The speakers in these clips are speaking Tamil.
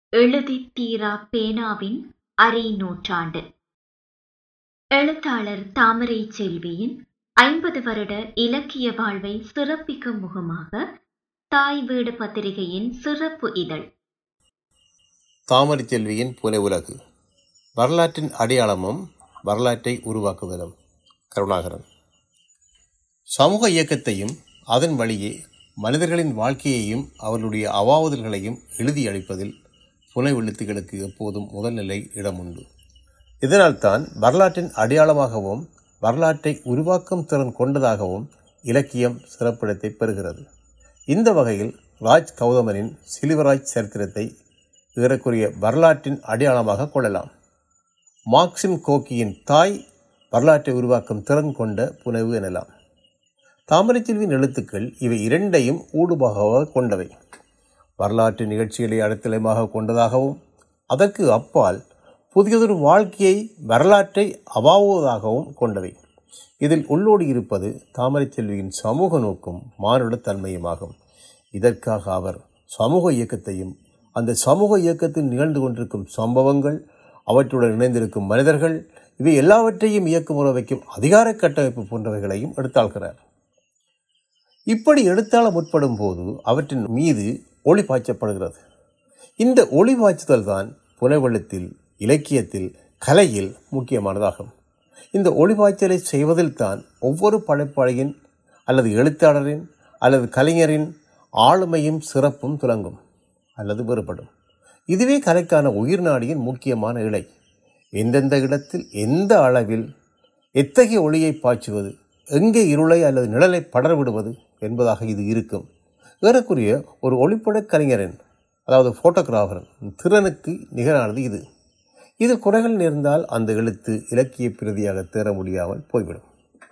எழுதித் தீரா பேனாவின் அரை நூற்றாண்டு எழுத்தாளர் தாமரை செல்வியின் ஐம்பது வருட இலக்கிய வாழ்வை சிறப்பிக்கும் முகமாக தாய் வீடு பத்திரிகையின் சிறப்பு இதழ் தாமரை செல்வியின் புனை உலகு வரலாற்றின் அடையாளமும் வரலாற்றை உருவாக்குதலும் கருணாகரன் சமூக இயக்கத்தையும் அதன் வழியே மனிதர்களின் வாழ்க்கையையும் அவர்களுடைய அவாவுதல்களையும் எழுதி அளிப்பதில் புனை எழுத்துகளுக்கு எப்போதும் முதல்நிலை இடம் உண்டு இதனால்தான் வரலாற்றின் அடையாளமாகவும் வரலாற்றை உருவாக்கும் திறன் கொண்டதாகவும் இலக்கியம் சிறப்பிடத்தை பெறுகிறது இந்த வகையில் ராஜ் கௌதமனின் சிலுவராஜ் சரித்திரத்தை ஏறக்குரிய வரலாற்றின் அடையாளமாக கொள்ளலாம் மார்க்சிம் கோக்கியின் தாய் வரலாற்றை உருவாக்கும் திறன் கொண்ட புனைவு எனலாம் தாமரைச்செல்வியின் எழுத்துக்கள் இவை இரண்டையும் ஊடுபாக கொண்டவை வரலாற்று நிகழ்ச்சிகளை அடித்தளமாக கொண்டதாகவும் அதற்கு அப்பால் புதியதொரு வாழ்க்கையை வரலாற்றை அவாவுவதாகவும் கொண்டவை இதில் உள்ளோடி இருப்பது தாமரைச்செல்வியின் சமூக நோக்கும் மானுட தன்மையுமாகும் இதற்காக அவர் சமூக இயக்கத்தையும் அந்த சமூக இயக்கத்தில் நிகழ்ந்து கொண்டிருக்கும் சம்பவங்கள் அவற்றுடன் இணைந்திருக்கும் மனிதர்கள் இவை எல்லாவற்றையும் இயக்குமுறை வைக்கும் அதிகார கட்டமைப்பு போன்றவைகளையும் எடுத்தாள்கிறார் இப்படி எடுத்தாள முற்படும் போது அவற்றின் மீது ஒளி பாய்ச்சப்படுகிறது இந்த ஒளி பாய்ச்சுதல் தான் புனைவெழுத்தில் இலக்கியத்தில் கலையில் முக்கியமானதாகும் இந்த ஒளிபாய்ச்சலை செய்வதில் தான் ஒவ்வொரு படைப்பாளியின் அல்லது எழுத்தாளரின் அல்லது கலைஞரின் ஆளுமையும் சிறப்பும் துலங்கும் அல்லது வேறுபடும் இதுவே கலைக்கான உயிர் நாடியின் முக்கியமான இலை எந்தெந்த இடத்தில் எந்த அளவில் எத்தகைய ஒளியை பாய்ச்சுவது எங்கே இருளை அல்லது நிழலை படர்விடுவது என்பதாக இது இருக்கும் ஏறக்குரிய ஒரு ஒளிப்படக் கலைஞரின் அதாவது ஃபோட்டோகிராஃபரின் திறனுக்கு நிகரானது இது இது குறைகள் நேர்ந்தால் அந்த எழுத்து இலக்கிய பிரதியாக தேர முடியாமல் போய்விடும்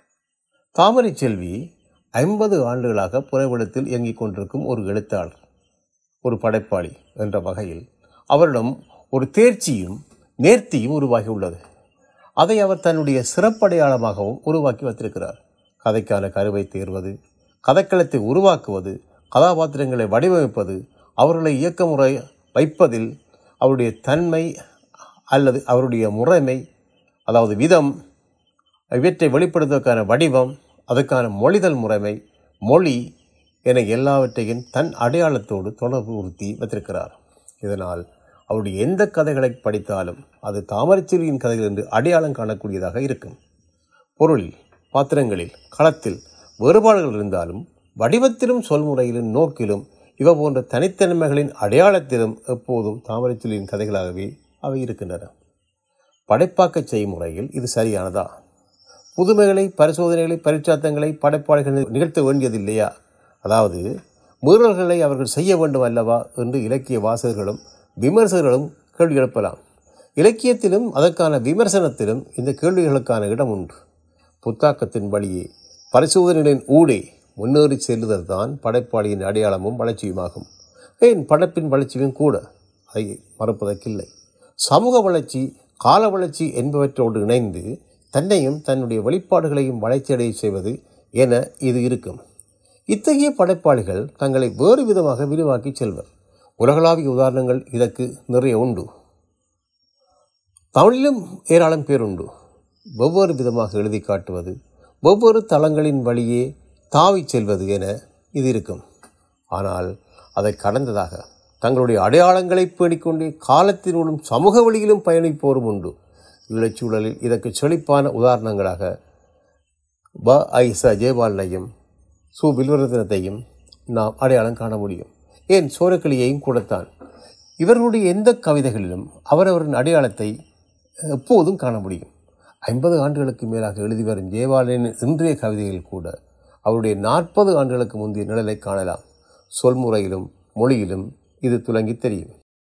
தாமரை செல்வி ஐம்பது ஆண்டுகளாக புனைவெழுத்தில் இயங்கிக் கொண்டிருக்கும் ஒரு எழுத்தாளர் ஒரு படைப்பாளி என்ற வகையில் அவரிடம் ஒரு தேர்ச்சியும் நேர்த்தியும் உருவாகி உள்ளது அதை அவர் தன்னுடைய சிறப்படையாளமாகவும் உருவாக்கி வைத்திருக்கிறார் கதைக்கான கருவை தேர்வது கதைக்களத்தை உருவாக்குவது கதாபாத்திரங்களை வடிவமைப்பது அவர்களை இயக்க முறை வைப்பதில் அவருடைய தன்மை அல்லது அவருடைய முறைமை அதாவது விதம் இவற்றை வெளிப்படுத்துவதற்கான வடிவம் அதற்கான மொழிதல் முறைமை மொழி என எல்லாவற்றையும் தன் அடையாளத்தோடு தொடர்பு உறுத்தி வைத்திருக்கிறார் இதனால் அவருடைய எந்த கதைகளை படித்தாலும் அது தாமரைச்செல்வியின் கதைகள் என்று அடையாளம் காணக்கூடியதாக இருக்கும் பொருளில் பாத்திரங்களில் களத்தில் வேறுபாடுகள் இருந்தாலும் வடிவத்திலும் சொல்முறையிலும் நோக்கிலும் இவ போன்ற தனித்தன்மைகளின் அடையாளத்திலும் எப்போதும் தாமரைச்செல்வியின் கதைகளாகவே அவை இருக்கின்றன படைப்பாக்க செய்முறையில் இது சரியானதா புதுமைகளை பரிசோதனைகளை பரிச்சாத்தங்களை படைப்பாளிகள் நிகழ்த்த வேண்டியதில்லையா அதாவது மீறல்களை அவர்கள் செய்ய வேண்டும் அல்லவா என்று இலக்கிய வாசகர்களும் விமர்சகர்களும் கேள்வி எழுப்பலாம் இலக்கியத்திலும் அதற்கான விமர்சனத்திலும் இந்த கேள்விகளுக்கான இடம் உண்டு புத்தாக்கத்தின் வழியே பரிசோதனைகளின் ஊடே முன்னேறி செல்லுதல் தான் படைப்பாளியின் அடையாளமும் வளர்ச்சியுமாகும் ஏன் படைப்பின் வளர்ச்சியும் கூட அதை மறுப்பதற்கில்லை சமூக வளர்ச்சி கால வளர்ச்சி என்பவற்றோடு இணைந்து தன்னையும் தன்னுடைய வெளிப்பாடுகளையும் வளர்ச்சியடைய செய்வது என இது இருக்கும் இத்தகைய படைப்பாளிகள் தங்களை வேறு விதமாக விரிவாக்கி செல்வர் உலகளாவிய உதாரணங்கள் இதற்கு நிறைய உண்டு தமிழிலும் ஏராளம் பேர் உண்டு வெவ்வேறு விதமாக எழுதி காட்டுவது வெவ்வேறு தளங்களின் வழியே தாவி செல்வது என இது இருக்கும் ஆனால் அதை கடந்ததாக தங்களுடைய அடையாளங்களை பேடிக்கொண்டே காலத்தினூடும் சமூக வழியிலும் பயணிப்போரும் உண்டு ஈழச்சூழலில் இதற்கு செழிப்பான உதாரணங்களாக ப ஐ ச ஜெயபாலனையும் சு வில்வரதனத்தையும் நாம் அடையாளம் காண முடியும் ஏன் சோரக்கிளியையும் கூடத்தான் இவர்களுடைய எந்த கவிதைகளிலும் அவரவரின் அடையாளத்தை எப்போதும் காண முடியும் ஐம்பது ஆண்டுகளுக்கு மேலாக எழுதி வரும் ஜெயபாலனின் இன்றைய கவிதைகள் கூட அவருடைய நாற்பது ஆண்டுகளுக்கு முந்தைய நிழலை காணலாம் சொல்முறையிலும் மொழியிலும் இது துலங்கி தெரியும்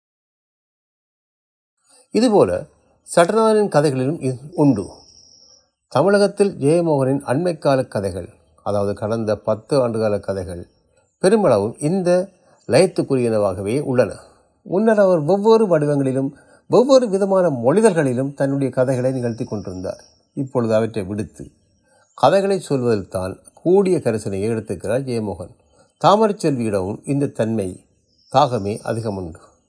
இதுபோல சட்டநாதனின் கதைகளிலும் உண்டு தமிழகத்தில் ஜெயமோகனின் அண்மைக்கால கதைகள் அதாவது கடந்த பத்து ஆண்டுகால கதைகள் பெருமளவும் இந்த லயத்துக்குரியனவாகவே உள்ளன முன்னர் அவர் ஒவ்வொரு வடிவங்களிலும் ஒவ்வொரு விதமான மொழிதல்களிலும் தன்னுடைய கதைகளை நிகழ்த்தி கொண்டிருந்தார் இப்பொழுது அவற்றை விடுத்து கதைகளை சொல்வதில் தான் கூடிய கரிசனையை எடுத்துக்கிறார் ஜெயமோகன் தாமரைச் செல்வியிடமும் இந்த தன்மை தாகமே அதிகம் உண்டு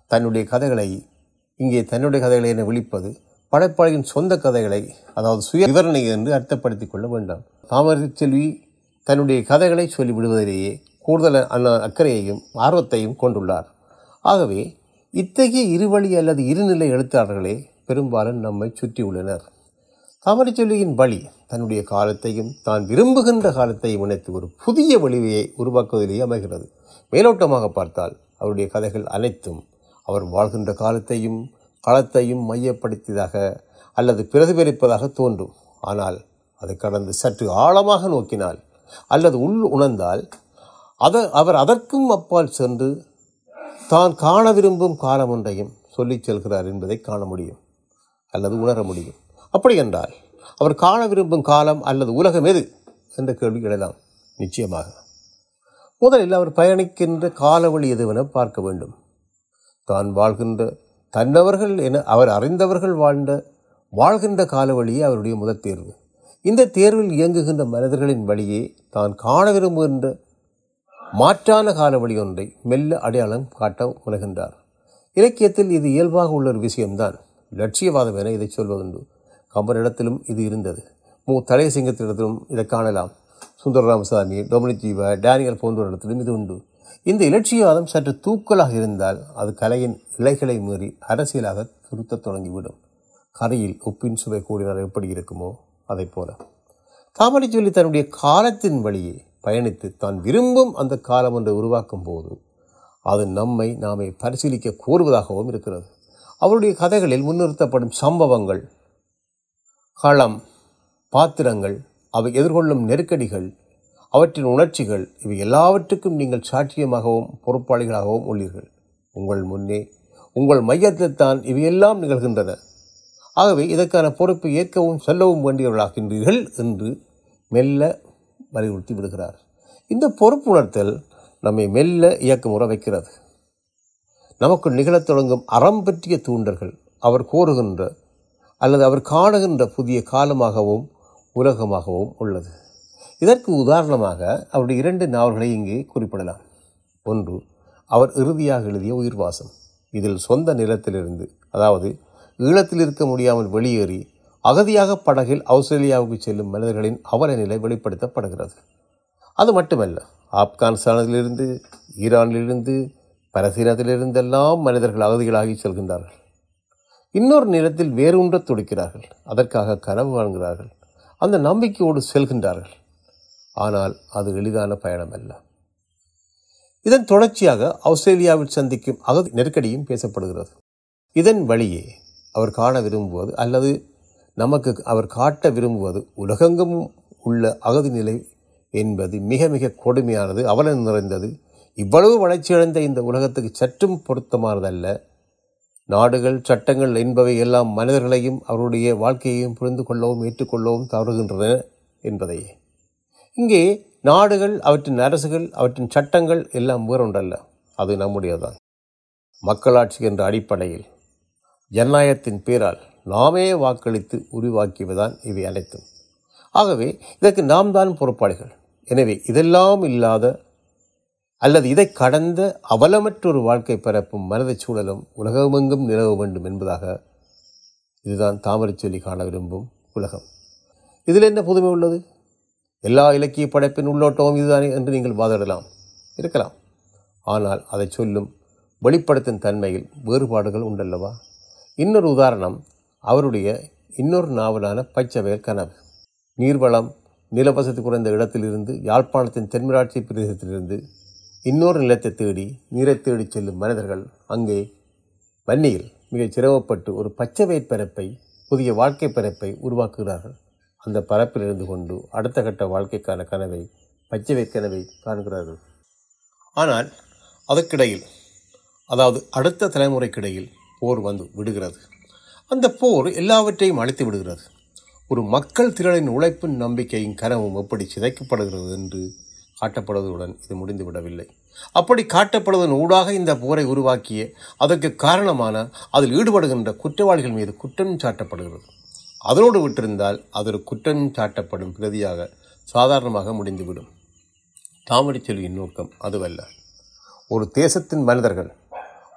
தன்னுடைய கதைகளை இங்கே தன்னுடைய கதைகளை என விழிப்பது படைப்பாளியின் சொந்த கதைகளை அதாவது சுய விவரணை என்று அர்த்தப்படுத்திக் கொள்ள வேண்டாம் தாமரை செல்வி தன்னுடைய கதைகளை சொல்லி விடுவதிலேயே கூடுதல் அன்ன- அக்கறையையும் ஆர்வத்தையும் கொண்டுள்ளார் ஆகவே இத்தகைய இருவழி அல்லது இருநிலை எழுத்தாளர்களே பெரும்பாலும் நம்மை சுற்றியுள்ளனர் தாமரைச்சொல்லியின் வழி தன்னுடைய காலத்தையும் தான் விரும்புகின்ற காலத்தையும் இணைத்து ஒரு புதிய வழிவையை உருவாக்குவதிலேயே அமைகிறது மேலோட்டமாக பார்த்தால் அவருடைய கதைகள் அனைத்தும் அவர் வாழ்கின்ற காலத்தையும் களத்தையும் மையப்படுத்தியதாக அல்லது பிரதிபலிப்பதாக தோன்றும் ஆனால் அதை கடந்து சற்று ஆழமாக நோக்கினால் அல்லது உள் உணர்ந்தால் அத அவர் அதற்கும் அப்பால் சென்று தான் காண விரும்பும் காலம் ஒன்றையும் சொல்லிச் செல்கிறார் என்பதை காண முடியும் அல்லது உணர முடியும் அப்படி என்றால் அவர் காண விரும்பும் காலம் அல்லது உலகம் எது என்ற கேள்வி எழலாம் நிச்சயமாக முதலில் அவர் பயணிக்கின்ற காலவழி எதுவென பார்க்க வேண்டும் தான் வாழ்கின்ற தன்னவர்கள் என அவர் அறிந்தவர்கள் வாழ்ந்த வாழ்கின்ற காலவழியே அவருடைய முதல் தேர்வு இந்த தேர்வில் இயங்குகின்ற மனிதர்களின் வழியே தான் காண விரும்புகின்ற மாற்றான காலவழி ஒன்றை மெல்ல அடையாளம் காட்ட முனைகின்றார் இலக்கியத்தில் இது இயல்பாக உள்ள ஒரு விஷயம்தான் லட்சியவாதம் என இதை சொல்வதுண்டு கம்பனிடத்திலும் இது இருந்தது மு தலையசிங்கத்திடத்திலும் இதை காணலாம் சுந்தர ராமசாமி டொமினிக் ஜீவா டேனியல் போன்றவரிடத்திலும் இது உண்டு இந்த இலட்சியவாதம் சற்று தூக்கலாக இருந்தால் அது கலையின் இலைகளை மீறி அரசியலாக துருத்தத் தொடங்கிவிடும் கரையில் உப்பின் சுவை கூடினால் எப்படி இருக்குமோ அதைப் போல தாமரை சொல்லி தன்னுடைய காலத்தின் வழியே பயணித்து தான் விரும்பும் அந்த காலம் ஒன்றை உருவாக்கும் போது அது நம்மை நாமே பரிசீலிக்க கோருவதாகவும் இருக்கிறது அவருடைய கதைகளில் முன்னிறுத்தப்படும் சம்பவங்கள் களம் பாத்திரங்கள் அவை எதிர்கொள்ளும் நெருக்கடிகள் அவற்றின் உணர்ச்சிகள் இவை எல்லாவற்றுக்கும் நீங்கள் சாட்சியமாகவும் பொறுப்பாளிகளாகவும் உள்ளீர்கள் உங்கள் முன்னே உங்கள் மையத்தில் தான் இவையெல்லாம் நிகழ்கின்றன ஆகவே இதற்கான பொறுப்பை ஏற்கவும் சொல்லவும் வேண்டியவர்களாகின்றீர்கள் என்று மெல்ல வலியுறுத்தி விடுகிறார் இந்த பொறுப்புணர்த்தல் நம்மை மெல்ல இயக்கமுற வைக்கிறது நமக்கு நிகழத் தொடங்கும் அறம் பற்றிய தூண்டல்கள் அவர் கோருகின்ற அல்லது அவர் காணுகின்ற புதிய காலமாகவும் உலகமாகவும் உள்ளது இதற்கு உதாரணமாக அவருடைய இரண்டு நாவல்களை இங்கே குறிப்பிடலாம் ஒன்று அவர் இறுதியாக எழுதிய உயிர்வாசம் இதில் சொந்த நிலத்திலிருந்து அதாவது ஈழத்தில் இருக்க முடியாமல் வெளியேறி அகதியாக படகில் ஆஸ்திரேலியாவுக்கு செல்லும் மனிதர்களின் அவல நிலை வெளிப்படுத்தப்படுகிறது அது மட்டுமல்ல ஆப்கானிஸ்தானத்திலிருந்து ஈரானிலிருந்து பலசீனத்திலிருந்தெல்லாம் மனிதர்கள் அகதிகளாகி செல்கின்றார்கள் இன்னொரு நிலத்தில் வேரூன்றத் துடிக்கிறார்கள் அதற்காக கனவு வாழ்கிறார்கள் அந்த நம்பிக்கையோடு செல்கின்றார்கள் ஆனால் அது எளிதான பயணம் அல்ல இதன் தொடர்ச்சியாக ஆஸ்திரேலியாவில் சந்திக்கும் அகதி நெருக்கடியும் பேசப்படுகிறது இதன் வழியே அவர் காண விரும்புவது அல்லது நமக்கு அவர் காட்ட விரும்புவது உலகெங்கும் உள்ள அகதி நிலை என்பது மிக மிக கொடுமையானது அவல நிறைந்தது இவ்வளவு வளர்ச்சியடைந்த இந்த உலகத்துக்கு சற்றும் பொருத்தமானதல்ல நாடுகள் சட்டங்கள் என்பவை எல்லாம் மனிதர்களையும் அவருடைய வாழ்க்கையையும் புரிந்து கொள்ளவும் ஏற்றுக்கொள்ளவும் தவறுகின்றன என்பதையே இங்கே நாடுகள் அவற்றின் அரசுகள் அவற்றின் சட்டங்கள் எல்லாம் வேறொன்றல்ல அது நம்முடையதுதான் மக்களாட்சி என்ற அடிப்படையில் ஜனநாயகத்தின் பேரால் நாமே வாக்களித்து உருவாக்கியவைதான் இவை அனைத்தும் ஆகவே இதற்கு நாம் தான் பொறுப்பாளிகள் எனவே இதெல்லாம் இல்லாத அல்லது இதை கடந்த அவலமற்றொரு வாழ்க்கை பரப்பும் மனதைச் சூழலும் உலகமெங்கும் நிலவ வேண்டும் என்பதாக இதுதான் தாமரைச் சொல்லி காண விரும்பும் உலகம் இதில் என்ன புதுமை உள்ளது எல்லா இலக்கிய படைப்பின் உள்ளோட்டமும் இதுதானே என்று நீங்கள் வாதிடலாம் இருக்கலாம் ஆனால் அதை சொல்லும் வெளிப்படுத்தும் தன்மையில் வேறுபாடுகள் உண்டல்லவா இன்னொரு உதாரணம் அவருடைய இன்னொரு நாவலான பச்சைவயல் கனவு நீர்வளம் நிலவசதி குறைந்த இடத்திலிருந்து யாழ்ப்பாணத்தின் தென்மராட்சி பிரதேசத்திலிருந்து இன்னொரு நிலத்தை தேடி நீரை தேடி செல்லும் மனிதர்கள் அங்கே வன்னியில் மிகச் சிரமப்பட்டு ஒரு பச்சை பரப்பை புதிய வாழ்க்கை பரப்பை உருவாக்குகிறார்கள் அந்த பரப்பில் இருந்து கொண்டு அடுத்த கட்ட வாழ்க்கைக்கான கனவை பச்சை கனவை காண்கிறார்கள் ஆனால் அதற்கிடையில் அதாவது அடுத்த தலைமுறைக்கிடையில் போர் வந்து விடுகிறது அந்த போர் எல்லாவற்றையும் அழித்து விடுகிறது ஒரு மக்கள் திரளின் உழைப்பின் நம்பிக்கையும் கனவும் எப்படி சிதைக்கப்படுகிறது என்று காட்டப்படுவதுடன் இது முடிந்து விடவில்லை அப்படி காட்டப்படுவதன் ஊடாக இந்த போரை உருவாக்கிய அதற்கு காரணமான அதில் ஈடுபடுகின்ற குற்றவாளிகள் மீது குற்றம் சாட்டப்படுகிறது அதனோடு விட்டிருந்தால் அது ஒரு குற்றம் சாட்டப்படும் பிரதியாக சாதாரணமாக முடிந்துவிடும் தாமரை செல்வியின் நோக்கம் அதுவல்ல ஒரு தேசத்தின் மனிதர்கள்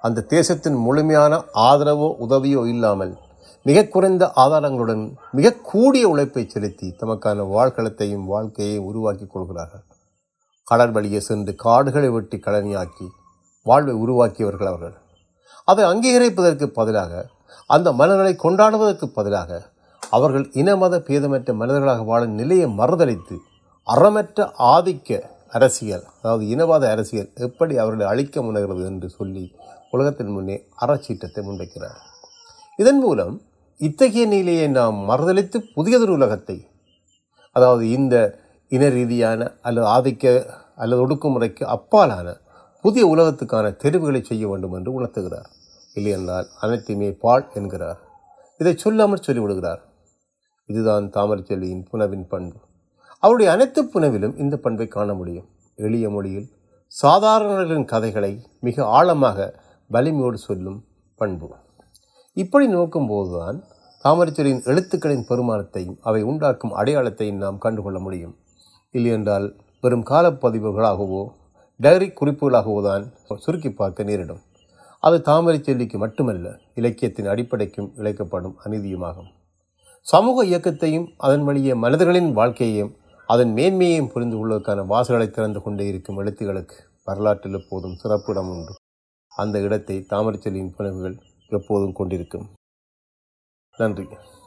அந்த தேசத்தின் முழுமையான ஆதரவோ உதவியோ இல்லாமல் மிக குறைந்த ஆதாரங்களுடன் மிக கூடிய உழைப்பை செலுத்தி தமக்கான வாழ்களத்தையும் வாழ்க்கையையும் உருவாக்கி கொள்கிறார்கள் கடல் வழியே சென்று காடுகளை வெட்டி கடனியாக்கி வாழ்வை உருவாக்கியவர்கள் அவர்கள் அதை அங்கீகரிப்பதற்கு பதிலாக அந்த மனிதர்களை கொண்டாடுவதற்கு பதிலாக அவர்கள் இனமத பேதமற்ற மனிதர்களாக வாழும் நிலையை மறுதளித்து அறமற்ற ஆதிக்க அரசியல் அதாவது இனவாத அரசியல் எப்படி அவர்களை அழிக்க முனைகிறது என்று சொல்லி உலகத்தின் முன்னே அறச்சீட்டத்தை முன்வைக்கிறார் இதன் மூலம் இத்தகைய நிலையை நாம் மறுதளித்து புதியதொரு உலகத்தை அதாவது இந்த இன ரீதியான அல்லது ஆதிக்க அல்லது ஒடுக்குமுறைக்கு அப்பாலான புதிய உலகத்துக்கான தெரிவுகளை செய்ய வேண்டும் என்று உணர்த்துகிறார் இல்லையென்றால் அனைத்தையுமே பால் என்கிறார் இதை சொல்லாமல் சொல்லிவிடுகிறார் இதுதான் தாமரைச் செல்வியின் புனவின் பண்பு அவருடைய அனைத்து புனவிலும் இந்த பண்பை காண முடியும் எளிய மொழியில் சாதாரணர்களின் கதைகளை மிக ஆழமாக வலிமையோடு சொல்லும் பண்பு இப்படி நோக்கும்போதுதான் தாமரைச்செடியின் எழுத்துக்களின் பெருமானத்தையும் அவை உண்டாக்கும் அடையாளத்தையும் நாம் கண்டுகொள்ள முடியும் இல்லையென்றால் வெறும் காலப்பதிவுகளாகவோ டைரி குறிப்புகளாகவோ தான் சுருக்கி பார்க்க நேரிடும் அது தாமரை செல்லிக்கு மட்டுமல்ல இலக்கியத்தின் அடிப்படைக்கும் இழைக்கப்படும் அநீதியுமாகும் சமூக இயக்கத்தையும் அதன் வழியே மனிதர்களின் வாழ்க்கையையும் அதன் மேன்மையையும் புரிந்து கொள்வதற்கான வாசல்களை திறந்து கொண்டே இருக்கும் எழுத்துகளுக்கு வரலாற்றில் எப்போதும் சிறப்பு இடம் உண்டு அந்த இடத்தை தாமரைச்செல்லியின் புனைவுகள் எப்போதும் கொண்டிருக்கும் நன்றி